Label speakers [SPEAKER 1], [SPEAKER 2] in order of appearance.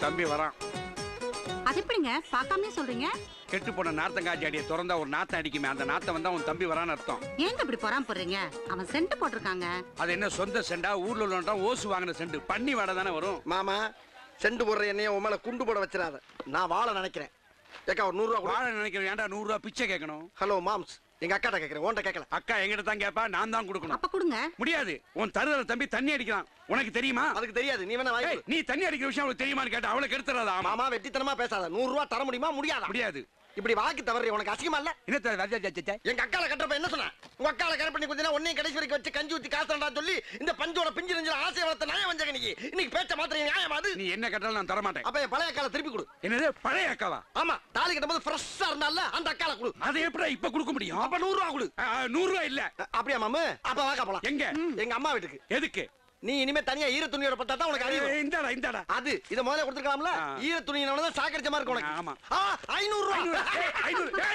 [SPEAKER 1] தம்பி வரான்
[SPEAKER 2] அது எப்படிங்க பார்க்காமயே சொல்றீங்க
[SPEAKER 1] கெட்டு போன நார்த்தங்காய் செடியை திறந்தா ஒரு நாத்தம் அடிக்குமே அந்த நாத்தம் வந்தா உன் தம்பி வரான்னு அர்த்தம்
[SPEAKER 2] ஏங்க இப்படி பொறாம போடுறீங்க அவன் சென்ட் போட்டிருக்காங்க
[SPEAKER 1] அது என்ன சொந்த செண்டா ஊர்ல உள்ளவன்டா ஓசு வாங்கின செண்டு பண்ணி வாடை தானே வரும்
[SPEAKER 3] மாமா செண்டு போடுற எண்ணெய உன் மேல குண்டு போட வச்சிடாத நான் வாழ நினைக்கிறேன் ஏக்கா ஒரு நூறு ரூபா கொடு.
[SPEAKER 1] வாழ நினைக்கிறேன் ஏன்டா நூறு ரூபா பிச்சை கேட்கணும்
[SPEAKER 3] ஹலோ மாம்ஸ் எங்க அக்காட்ட கேக்குறேன் உன்கிட்ட கேட்கல
[SPEAKER 1] அக்கா எங்கிட்ட தான் கேப்பா நான் தான் கொடுக்கணும்
[SPEAKER 2] அப்ப கொடுங்க
[SPEAKER 1] முடியாது உன் தருதல தம்பி தண்ணி அடிக்கிறான் உனக்கு தெரியுமா
[SPEAKER 3] அதுக்கு தெரியாது நீ வேணா வாங்கி
[SPEAKER 1] ஏய், நீ தண்ணி அடிக்கிற விஷயம் அவளுக்கு தெரியுமான்னு கேட்டா அவளை கெடுத்துறாதா ஆமா
[SPEAKER 3] மாமா வெட்டித்தனமா பேசாத நூறு ரூபா தர முடியுமா முடியாதா
[SPEAKER 1] முடியாது
[SPEAKER 3] இப்படி வாக்கு தவறு உனக்கு அசிங்கமா இல்ல
[SPEAKER 1] என்ன தர
[SPEAKER 3] எங்க அக்கால கட்டுறப்ப என்ன சொன்ன உங்க அக்கால கரை பண்ணி கொஞ்ச உன்னையும் கடைசி வரைக்கும் வச்சு கஞ்சி ஊத்தி காசுடா சொல்லி இந்த பஞ்சோட பிஞ்சு நெஞ்சில ஆசை வளர்த்த நியாயம் வந்தங்க நீ இன்னைக்கு பேச்ச மாத்திரம் நியாயம் அது
[SPEAKER 1] நீ என்ன கேட்டாலும் நான் தர மாட்டேன்
[SPEAKER 3] அப்ப என் பழைய அக்கால திருப்பி கொடு
[SPEAKER 1] என்னது பழைய அக்காவா
[SPEAKER 3] ஆமா தாலி கட்டும்போது ஃப்ரெஷ்ஷா இருந்தால அந்த அக்கால கொடு
[SPEAKER 1] அதை எப்படி இப்ப கொடுக்க முடியும்
[SPEAKER 3] அப்ப நூறு ரூபா கொடு
[SPEAKER 1] ஆ, நூறு ரூபாய் இல்ல
[SPEAKER 3] அ- அப்படியா மாமு அப்ப வாக்கா போலாம்
[SPEAKER 1] எங்க
[SPEAKER 3] எங்க அம்மா வீட்டுக்கு
[SPEAKER 1] எதுக்கு
[SPEAKER 3] நீ இனிமே தனியா ஈர துணியோட பட்டா தான் உனக்கு அறிவு
[SPEAKER 1] ஏய், இந்தாடா இந்தாடா
[SPEAKER 3] அது இத முதல்ல கொடுத்துருக்கலாம்ல
[SPEAKER 1] ஆ.
[SPEAKER 3] ஈர துணியினோட தான் சாக்கடிச்ச மாதிரி இருக்கும்
[SPEAKER 1] ஆமா.
[SPEAKER 3] உனக்கு ஆ, ஐநூறு
[SPEAKER 1] ஐநூறு,
[SPEAKER 3] ரூபா
[SPEAKER 1] ஏய், ஐநூறு, ஏய்,